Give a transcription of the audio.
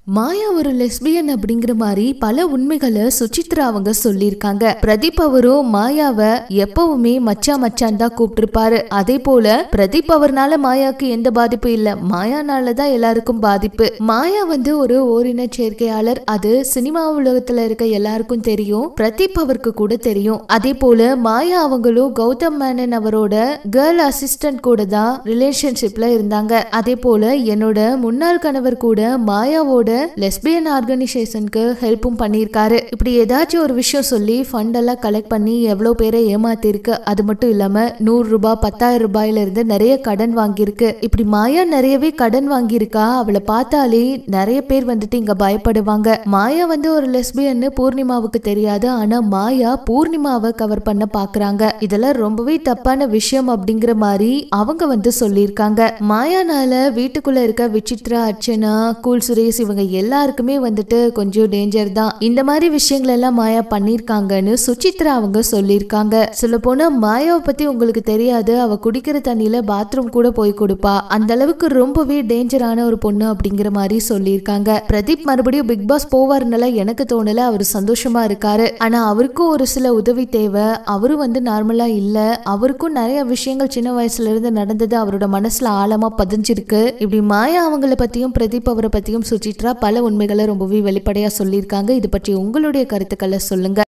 மாயா ஒரு லெஸ்பியன் அப்படிங்கிற மாதிரி பல உண்மைகளை சுசித்ரா அவங்க சொல்லியிருக்காங்க பிரதீப் அவரும் மாயாவை எப்பவுமே மச்சா மச்சான் தான் கூப்பிட்டிருப்பாரு அதே போல பிரதீப் அவர்னால மாயாக்கு எந்த பாதிப்பும் இல்ல மாயானால தான் எல்லாருக்கும் பாதிப்பு மாயா வந்து ஒரு ஓரின சேர்க்கையாளர் அது சினிமா உலகத்துல இருக்க எல்லாருக்கும் தெரியும் பிரதீப் அவருக்கு கூட தெரியும் அதே போல மாயா அவங்களும் கௌதம் மேனன் அவரோட கேர்ள் அசிஸ்டன்ட் கூட தான் ரிலேஷன்ஷிப்ல இருந்தாங்க அதே போல என்னோட முன்னாள் கணவர் கூட மாயாவோட லெஸ்பியன் ஆர்கனைசேஷனுக்கு ஹெல்ப்பும் பண்ணியிருக்காரு இப்படி ஏதாச்சும் ஒரு விஷயம் சொல்லி ஃபண்ட் எல்லாம் கலெக்ட் பண்ணி எவ்வளோ பேரை ஏமாத்திருக்கு அது மட்டும் இல்லாம நூறு ரூபாய் பத்தாயிரம் ரூபாயில இருந்து நிறைய கடன் வாங்கியிருக்கு இப்படி மாயா நிறையவே கடன் வாங்கியிருக்கா அவளை பார்த்தாலே நிறைய பேர் வந்துட்டு இங்க பயப்படுவாங்க மாயா வந்து ஒரு லெஸ்பியன்னு பூர்ணிமாவுக்கு தெரியாது ஆனா மாயா பூர்ணிமாவை கவர் பண்ண பாக்குறாங்க இதெல்லாம் ரொம்பவே தப்பான விஷயம் அப்படிங்கிற மாதிரி அவங்க வந்து சொல்லியிருக்காங்க மாயானால வீட்டுக்குள்ள இருக்க விசித்ரா அர்ச்சனா கூல் சுரேஷ் இவங்க எல்லாருக்குமே வந்துட்டு கொஞ்சம் டேஞ்சர் தான் இந்த மாதிரி விஷயங்கள் எல்லாம் மாயா பண்ணிருக்காங்கன்னு சுசித்ரா அவங்க சொல்லியிருக்காங்க சொல்ல போனா மாயாவை பத்தி உங்களுக்கு தெரியாது அவ குடிக்கிற தண்ணியில பாத்ரூம் கூட போய் கொடுப்பா அந்த அளவுக்கு ரொம்பவே டேஞ்சரான ஒரு பொண்ணு அப்படிங்கிற மாதிரி சொல்லியிருக்காங்க பிரதீப் மறுபடியும் பிக் பாஸ் போவாருனால எனக்கு தோணல அவர் சந்தோஷமா இருக்காரு ஆனா அவருக்கும் ஒரு சில உதவி தேவை அவரும் வந்து நார்மலா இல்ல அவருக்கும் நிறைய விஷயங்கள் சின்ன வயசுல இருந்து நடந்தது அவரோட மனசுல ஆழமா பதிஞ்சிருக்கு இப்படி மாயா அவங்கள பத்தியும் பிரதீப் அவரை பத்தியும் சுசித்ரா பல உண்மைகளை ரொம்பவே வெளிப்படையா சொல்லியிருக்காங்க இது பற்றி உங்களுடைய கருத்துக்களை சொல்லுங்க